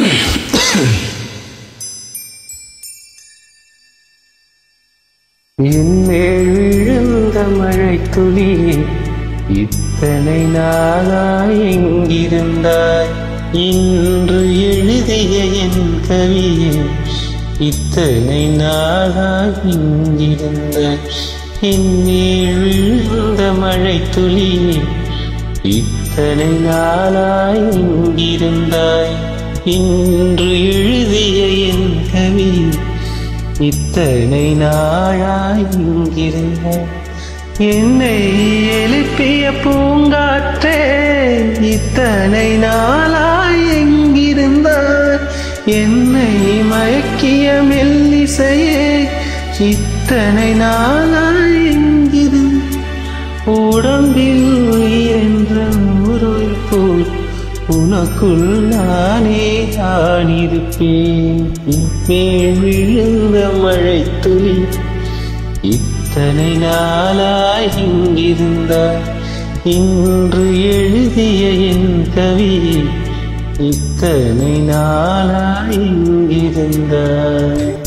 என்னேள் விழுந்த மழை துளியே இத்தனை நாளாய் எங்கிருந்தாய் இன்று எழுதிய என் கவியே இத்தனை நாளாய் எங்கிருந்தாய் என்னேள் விழுந்த மழை துளியே இத்தனை நாளாய் எங்கிருந்தாய் இன்று எழுதிய என் கவியே இத்தனை நாளாய் இங்கிருந்த என்னை எழுப்பிய பூங்காற்றே இத்தனை நாளாய் எங்கிருந்தாய் என்னை மயக்கிய மெல்லிசையே இத்தனை நாளாய் எங்கிருந்த உடம்பில் உயிரென்ற ஒரு போல் உனக்குள் நானே ஆனிருப்பேன் மேல் விழுந்த மழை துளி இத்தனை நாளாய் இங்கிருந்தாய் இன்று எழுதிய என் கவி இத்தனை நாளாய் இங்கிருந்தாய்